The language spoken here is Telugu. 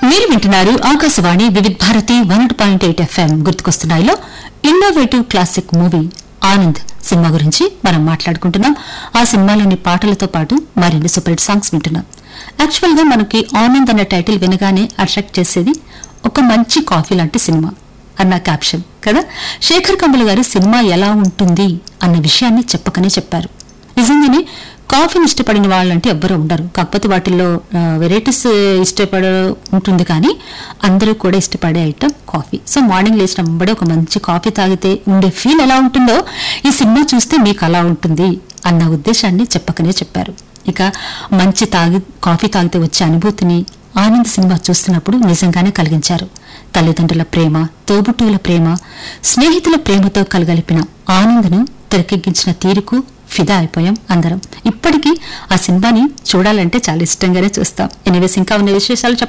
మీరు వింటున్నారు Akashvani Vividh Bharati one point eight FM గుర్తుకొస్తున్నాయిలో innovative classic movie Anand cinema గురించి మనం మాట్లాడుకుంటున్నాం ఆ సినిమాలోని పాటలతో పాటు మరిన్ని సూపర్ హిట్ సాంగ్స్ వింటున్నాం యాక్చువల్ గా మనకి ఆనంద్ అన్న టైటిల్ వినగానే అట్రాక్ట్ చేసేది ఒక మంచి కాఫీ లాంటి సినిమా అన్న క్యాప్షన్ కదా శేఖర్ కమల్ గారు సినిమా ఎలా ఉంటుంది అన్న విషయాన్ని చెప్పకనే చెప్పారు నిజంగానే కాఫీని ఇష్టపడిన వాళ్ళంటే ఎవ్వరూ ఉండరు కాకపోతే వాటిల్లో వెరైటీస్ ఇష్టపడ ఉంటుంది కానీ అందరూ కూడా ఇష్టపడే ఐటమ్ కాఫీ సో మార్నింగ్ లేచిన వెంబడే ఒక మంచి కాఫీ తాగితే ఉండే ఫీల్ ఎలా ఉంటుందో ఈ సినిమా చూస్తే మీకు అలా ఉంటుంది అన్న ఉద్దేశాన్ని చెప్పకనే చెప్పారు ఇక మంచి తాగి కాఫీ తాగితే వచ్చే అనుభూతిని ఆనంద్ సినిమా చూస్తున్నప్పుడు నిజంగానే కలిగించారు తల్లిదండ్రుల ప్రేమ తోబుట్టువుల ప్రేమ స్నేహితుల ప్రేమతో కలగలిపిన ఆనంద్ను తెరకెక్కించిన తీరుకు ఫిదా అయిపోయాం అందరం ఇప్పటికీ ఆ సినిమాని చూడాలంటే చాలా ఇష్టంగానే చూస్తాం ఎనివేస్ ఇంకా ఉన్న విశేషాలు చెప్ప